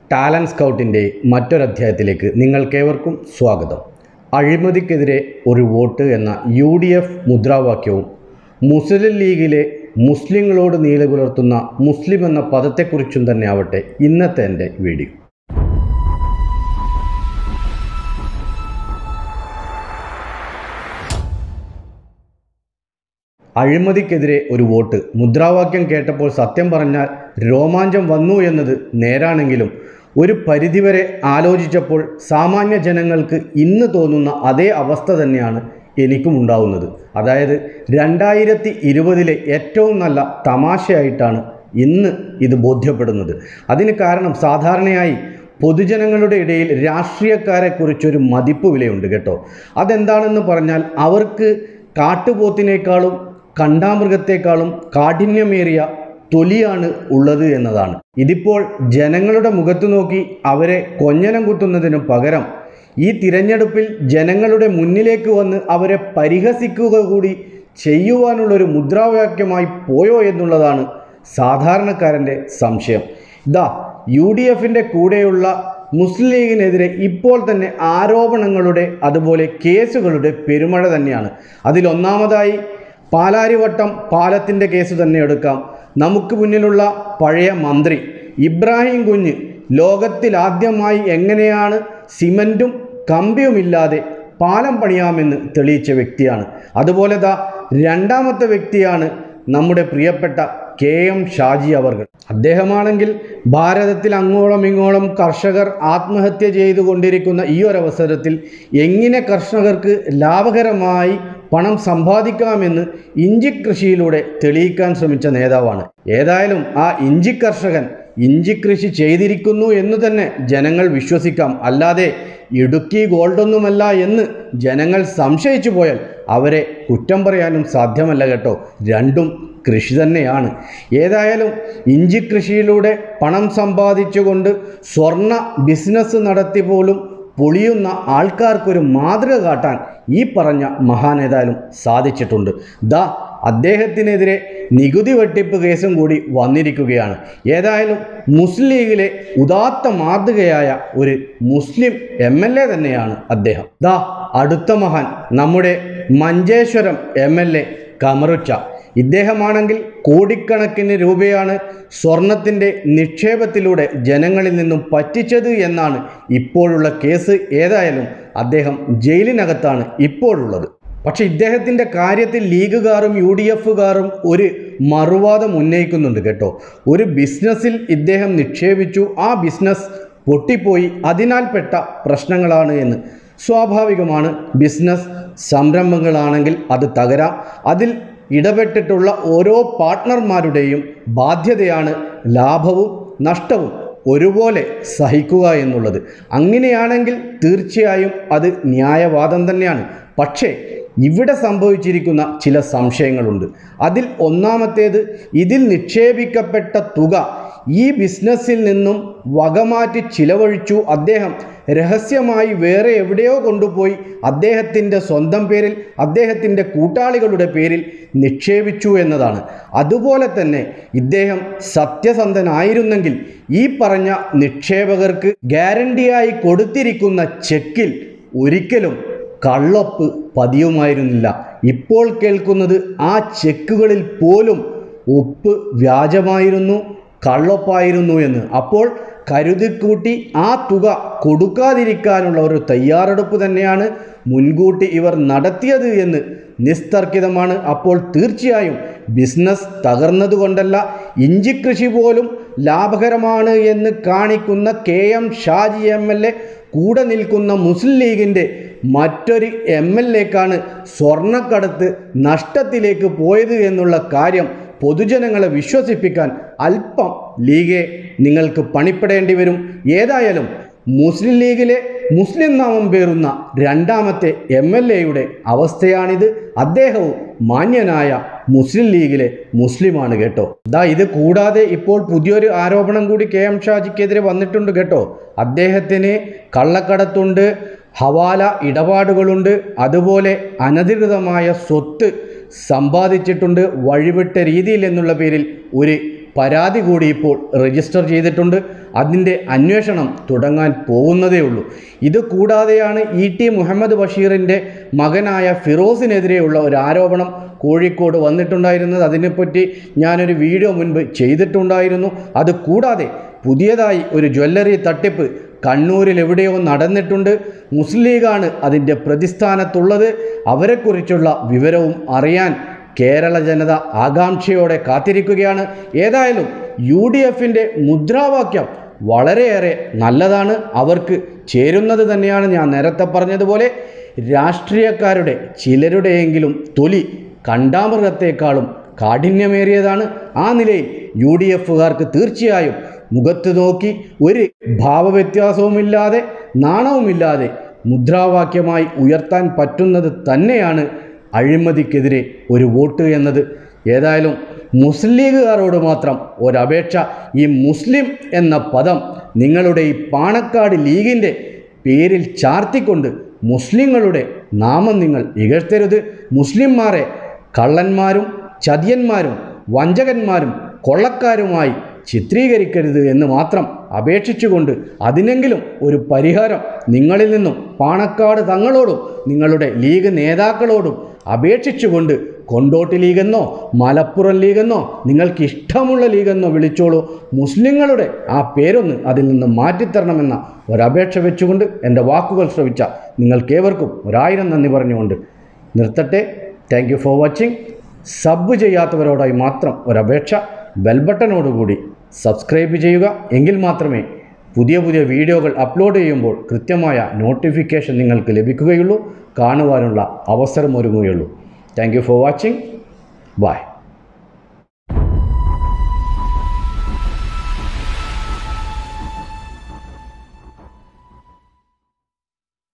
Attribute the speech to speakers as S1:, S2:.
S1: talent സ്കൗട്ടിൻ്റെ മറ്റൊരധ്യായത്തിലേക്ക് നിങ്ങൾക്കേവർക്കും സ്വാഗതം അഴിമതിക്കെതിരെ ഒരു വോട്ട് എന്ന യു ഡി എഫ് മുദ്രാവാക്യവും മുസ്ലിം ലീഗിലെ മുസ്ലിങ്ങളോട് നീല പുലർത്തുന്ന മുസ്ലിം എന്ന പദത്തെക്കുറിച്ചും തന്നെ ആവട്ടെ ഇന്നത്തെ എൻ്റെ വീഡിയോ അഴിമതിക്കെതിരെ ഒരു വോട്ട് മുദ്രാവാക്യം കേട്ടപ്പോൾ സത്യം പറഞ്ഞാൽ രോമാഞ്ചം വന്നു എന്നത് നേരാണെങ്കിലും ഒരു പരിധിവരെ ആലോചിച്ചപ്പോൾ സാമാന്യ ജനങ്ങൾക്ക് ഇന്ന് തോന്നുന്ന അതേ അവസ്ഥ തന്നെയാണ് എനിക്കും ഉണ്ടാവുന്നത് അതായത് രണ്ടായിരത്തി ഇരുപതിലെ ഏറ്റവും നല്ല തമാശയായിട്ടാണ് ഇന്ന് ഇത് ബോധ്യപ്പെടുന്നത് അതിന് കാരണം സാധാരണയായി പൊതുജനങ്ങളുടെ ഇടയിൽ രാഷ്ട്രീയക്കാരെക്കുറിച്ചൊരു മതിപ്പ് വിലയുണ്ട് കേട്ടോ അതെന്താണെന്ന് പറഞ്ഞാൽ അവർക്ക് കാട്ടുപോത്തിനേക്കാളും കണ്ടാമൃഗത്തെക്കാളും കാഠിന്യമേറിയ തൊലിയാണ് ഉള്ളത് എന്നതാണ് ഇതിപ്പോൾ ജനങ്ങളുടെ മുഖത്ത് നോക്കി അവരെ കൊഞ്ഞനം കുത്തുന്നതിന് പകരം ഈ തിരഞ്ഞെടുപ്പിൽ ജനങ്ങളുടെ മുന്നിലേക്ക് വന്ന് അവരെ പരിഹസിക്കുക കൂടി ചെയ്യുവാനുള്ളൊരു മുദ്രാവാക്യമായി പോയോ എന്നുള്ളതാണ് സാധാരണക്കാരൻ്റെ സംശയം ഇതാ യു ഡി എഫിൻ്റെ കൂടെയുള്ള മുസ്ലിം ലീഗിനെതിരെ ഇപ്പോൾ തന്നെ ആരോപണങ്ങളുടെ അതുപോലെ കേസുകളുടെ പെരുമഴ തന്നെയാണ് അതിലൊന്നാമതായി പാലാരിവട്ടം പാലത്തിൻ്റെ കേസ് തന്നെ എടുക്കാം നമുക്ക് മുന്നിലുള്ള പഴയ മന്ത്രി ഇബ്രാഹിം കുഞ്ഞ് ലോകത്തിലാദ്യമായി എങ്ങനെയാണ് സിമൻറ്റും കമ്പിയുമില്ലാതെ പാലം പണിയാമെന്ന് തെളിയിച്ച വ്യക്തിയാണ് അതുപോലെ ദാ രണ്ടാമത്തെ വ്യക്തിയാണ് നമ്മുടെ പ്രിയപ്പെട്ട കെ എം ഷാജി അവർകൾ അദ്ദേഹമാണെങ്കിൽ ഭാരതത്തിൽ അങ്ങോളം ഇങ്ങോളം കർഷകർ ആത്മഹത്യ ചെയ്തുകൊണ്ടിരിക്കുന്ന ഈ ഒരു അവസരത്തിൽ എങ്ങനെ കർഷകർക്ക് ലാഭകരമായി പണം സമ്പാദിക്കാമെന്ന് ഇഞ്ചി കൃഷിയിലൂടെ തെളിയിക്കാൻ ശ്രമിച്ച നേതാവാണ് ഏതായാലും ആ ഇഞ്ചി കർഷകൻ ഇഞ്ചി കൃഷി ചെയ്തിരിക്കുന്നു എന്ന് തന്നെ ജനങ്ങൾ വിശ്വസിക്കാം അല്ലാതെ ഇടുക്കി ഗോൾഡൊന്നുമല്ല എന്ന് ജനങ്ങൾ സംശയിച്ചു പോയാൽ അവരെ കുറ്റം പറയാനും സാധ്യമല്ല കേട്ടോ രണ്ടും കൃഷി തന്നെയാണ് ഏതായാലും ഇഞ്ചി കൃഷിയിലൂടെ പണം സമ്പാദിച്ചുകൊണ്ട് സ്വർണ്ണ ബിസിനസ് നടത്തി പോലും പൊളിയുന്ന ആൾക്കാർക്കൊരു മാതൃക കാട്ടാൻ ഈ പറഞ്ഞ മഹാനേതാലും സാധിച്ചിട്ടുണ്ട് ദാ അദ്ദേഹത്തിനെതിരെ നികുതി വെട്ടിപ്പ് കേസും കൂടി വന്നിരിക്കുകയാണ് ഏതായാലും മുസ്ലിം ലീഗിലെ ഉദാത്ത മാതൃകയായ ഒരു മുസ്ലിം എം എൽ എ തന്നെയാണ് അദ്ദേഹം ദാ അടുത്ത മഹാൻ നമ്മുടെ Manjeshwaram M L A Kamaruccha ഇദ്ദേഹമാണെങ്കിൽ കോടിക്കണക്കിന് രൂപയാണ് സ്വർണത്തിൻ്റെ നിക്ഷേപത്തിലൂടെ ജനങ്ങളിൽ നിന്നും പറ്റിച്ചത് എന്നാണ് ഇപ്പോഴുള്ള കേസ് ഏതായാലും അദ്ദേഹം ജയിലിനകത്താണ് ഇപ്പോഴുള്ളത് പക്ഷേ ഇദ്ദേഹത്തിൻ്റെ കാര്യത്തിൽ ലീഗുകാരും യു ഡി എഫുകാരും ഒരു മറുവാദം ഉന്നയിക്കുന്നുണ്ട് കേട്ടോ ഒരു ബിസിനസ്സിൽ ഇദ്ദേഹം നിക്ഷേപിച്ചു ആ ബിസിനസ് പൊട്ടിപ്പോയി അതിനാൽപ്പെട്ട പ്രശ്നങ്ങളാണ് എന്ന് സ്വാഭാവികമാണ് ബിസിനസ് സംരംഭങ്ങളാണെങ്കിൽ അത് തകരാം അതിൽ ഇടപെട്ടിട്ടുള്ള ഓരോ പാർട്ട്ണർമാരുടെയും ബാധ്യതയാണ് ലാഭവും നഷ്ടവും ഒരുപോലെ സഹിക്കുക എന്നുള്ളത് അങ്ങനെയാണെങ്കിൽ തീർച്ചയായും അത് ന്യായവാദം തന്നെയാണ് പക്ഷേ ഇവിടെ സംഭവിച്ചിരിക്കുന്ന ചില സംശയങ്ങളുണ്ട് അതിൽ ഒന്നാമത്തേത് ഇതിൽ നിക്ഷേപിക്കപ്പെട്ട തുക ഈ ബിസിനസ്സിൽ നിന്നും വകമാറ്റി ചിലവഴിച്ചു അദ്ദേഹം രഹസ്യമായി വേറെ എവിടെയോ കൊണ്ടുപോയി അദ്ദേഹത്തിൻ്റെ സ്വന്തം പേരിൽ അദ്ദേഹത്തിൻ്റെ കൂട്ടാളികളുടെ പേരിൽ നിക്ഷേപിച്ചു എന്നതാണ് അതുപോലെ തന്നെ ഇദ്ദേഹം സത്യസന്ധനായിരുന്നെങ്കിൽ ഈ പറഞ്ഞ നിക്ഷേപകർക്ക് ഗ്യാരണ്ടിയായി കൊടുത്തിരിക്കുന്ന ചെക്കിൽ ഒരിക്കലും കള്ളൊപ്പ് പതിയുമായിരുന്നില്ല ഇപ്പോൾ കേൾക്കുന്നത് ആ ചെക്കുകളിൽ പോലും ഒപ്പ് വ്യാജമായിരുന്നു കള്ളൊപ്പായിരുന്നു എന്ന് അപ്പോൾ കരുതിക്കൂട്ടി ആ തുക കൊടുക്കാതിരിക്കാനുള്ള ഒരു തയ്യാറെടുപ്പ് തന്നെയാണ് മുൻകൂട്ടി ഇവർ നടത്തിയത് എന്ന് നിസ്തർക്കിതമാണ് അപ്പോൾ തീർച്ചയായും ബിസിനസ് തകർന്നതുകൊണ്ടല്ല ഇഞ്ചിക്കൃഷി പോലും ലാഭകരമാണ് എന്ന് കാണിക്കുന്ന K M Shaji M L A കൂടെ നിൽക്കുന്ന മുസ്ലിം ലീഗിൻ്റെ മറ്റൊരു എം എൽ എക്കാണ് സ്വർണ്ണക്കടത്ത് നഷ്ടത്തിലേക്ക് പോയത് എന്നുള്ള കാര്യം പൊതുജനങ്ങളെ വിശ്വസിപ്പിക്കാൻ അല്പം ലീഗെ നിങ്ങൾക്ക് പണിപ്പെടേണ്ടി വരും ഏതായാലും മുസ്ലിം ലീഗിലെ മുസ്ലിം നാമം പേറുന്ന രണ്ടാമത്തെ എം എൽ എയുടെ അവസ്ഥയാണിത് അദ്ദേഹവും മാന്യനായ മുസ്ലിം ലീഗിലെ മുസ്ലിമാണ് കേട്ടോ ദാ ഇത് കൂടാതെ ഇപ്പോൾ പുതിയൊരു ആരോപണം കൂടി കെ എം ഷാജിക്കെതിരെ വന്നിട്ടുണ്ട് കേട്ടോ അദ്ദേഹത്തിന് കള്ളക്കടത്തുണ്ട് ഹവാല ഇടപാടുകളുണ്ട് അതുപോലെ അനധികൃതമായ സ്വത്ത് സമ്പാദിച്ചിട്ടുണ്ട് വഴിവിട്ട രീതിയിൽ എന്നുള്ള പേരിൽ ഒരു പരാതി കൂടി ഇപ്പോൾ രജിസ്റ്റർ ചെയ്തിട്ടുണ്ട് അതിൻ്റെ അന്വേഷണം തുടങ്ങാൻ പോകുന്നതേ ഉള്ളൂ ഇത് കൂടാതെയാണ് ഇ ടി മുഹമ്മദ് ബഷീറിൻ്റെ മകനായ ഫിറോസിനെതിരെയുള്ള ഒരു ആരോപണം കോഴിക്കോട് വന്നിട്ടുണ്ടായിരുന്നത് അതിനെപ്പറ്റി ഞാനൊരു വീഡിയോ മുൻപ് ചെയ്തിട്ടുണ്ടായിരുന്നു അത് കൂടാതെ പുതിയതായി ഒരു ജ്വല്ലറി തട്ടിപ്പ് കണ്ണൂരിൽ എവിടെയോ നടന്നിട്ടുണ്ട് മുസ്ലിം ലീഗാണ് അതിൻ്റെ പ്രതിസ്ഥാനത്തുള്ളത് അവരെക്കുറിച്ചുള്ള വിവരവും അറിയാൻ കേരള ജനത ആകാംക്ഷയോടെ കാത്തിരിക്കുകയാണ് ഏതായാലും യു ഡി എഫിൻ്റെ മുദ്രാവാക്യം വളരെയേറെ നല്ലതാണ് അവർക്ക് ചേരുന്നത് തന്നെയാണ് ഞാൻ നേരത്തെ പറഞ്ഞതുപോലെ രാഷ്ട്രീയക്കാരുടെ ചിലരുടെയെങ്കിലും തൊലി കണ്ടാമൃഗത്തെക്കാളും കാഠിന്യമേറിയതാണ് ആ നിലയിൽ യു ഡി എഫുകാർക്ക് തീർച്ചയായും മുഖത്ത് നോക്കി ഒരു ഭാവവ്യത്യാസവുമില്ലാതെ നാണവുമില്ലാതെ മുദ്രാവാക്യമായി ഉയർത്താൻ പറ്റുന്നത് തന്നെയാണ് അഴിമതിക്കെതിരെ ഒരു വോട്ട് എന്നത് ഏതായാലും മുസ്ലിം ലീഗുകാരോട് മാത്രം ഒരപേക്ഷ ഈ മുസ്ലിം എന്ന പദം നിങ്ങളുടെ ഈ പാണക്കാട് ലീഗിൻ്റെ പേരിൽ ചാർത്തിക്കൊണ്ട് മുസ്ലിങ്ങളുടെ നാമം നിങ്ങൾ ഇകഴ്ത്തരുത് മുസ്ലിംമാരെ കള്ളന്മാരും ചതിയന്മാരും വഞ്ചകന്മാരും കൊള്ളക്കാരുമായി ചിത്രീകരിക്കരുത് എന്ന് മാത്രം അപേക്ഷിച്ചുകൊണ്ട് അതിനെങ്കിലും ഒരു പരിഹാരം നിങ്ങളിൽ നിന്നും പാണക്കാട് തങ്ങളോടും നിങ്ങളുടെ ലീഗ് നേതാക്കളോടും അപേക്ഷിച്ചുകൊണ്ട് കൊണ്ടോട്ടി ലീഗെന്നോ മലപ്പുറം ലീഗെന്നോ നിങ്ങൾക്ക് ഇഷ്ടമുള്ള ലീഗെന്നോ വിളിച്ചോളൂ മുസ്ലിങ്ങളുടെ ആ പേരൊന്ന് അതിൽ നിന്ന് മാറ്റിത്തരണമെന്ന ഒരപേക്ഷ വെച്ചുകൊണ്ട് എൻ്റെ വാക്കുകൾ ശ്രവിച്ച നിങ്ങൾക്കേവർക്കും ഒരായിരം നന്ദി പറഞ്ഞുകൊണ്ട് നിർത്തട്ടെ thank you for watching sub ചെയ്യാത്തവരോടായി മാത്രം ഒരപേക്ഷ ബെൽബട്ടനോടുകൂടി സബ്സ്ക്രൈബ് ചെയ്യുക എങ്കിൽ മാത്രമേ പുതിയ പുതിയ വീഡിയോകൾ അപ്ലോഡ് ചെയ്യുമ്പോൾ കൃത്യമായ നോട്ടിഫിക്കേഷൻ നിങ്ങൾക്ക് ലഭിക്കുകയുള്ളൂ കാണുവാനുള്ള അവസരം ഒരുങ്ങുകയുള്ളൂ thank you for watching by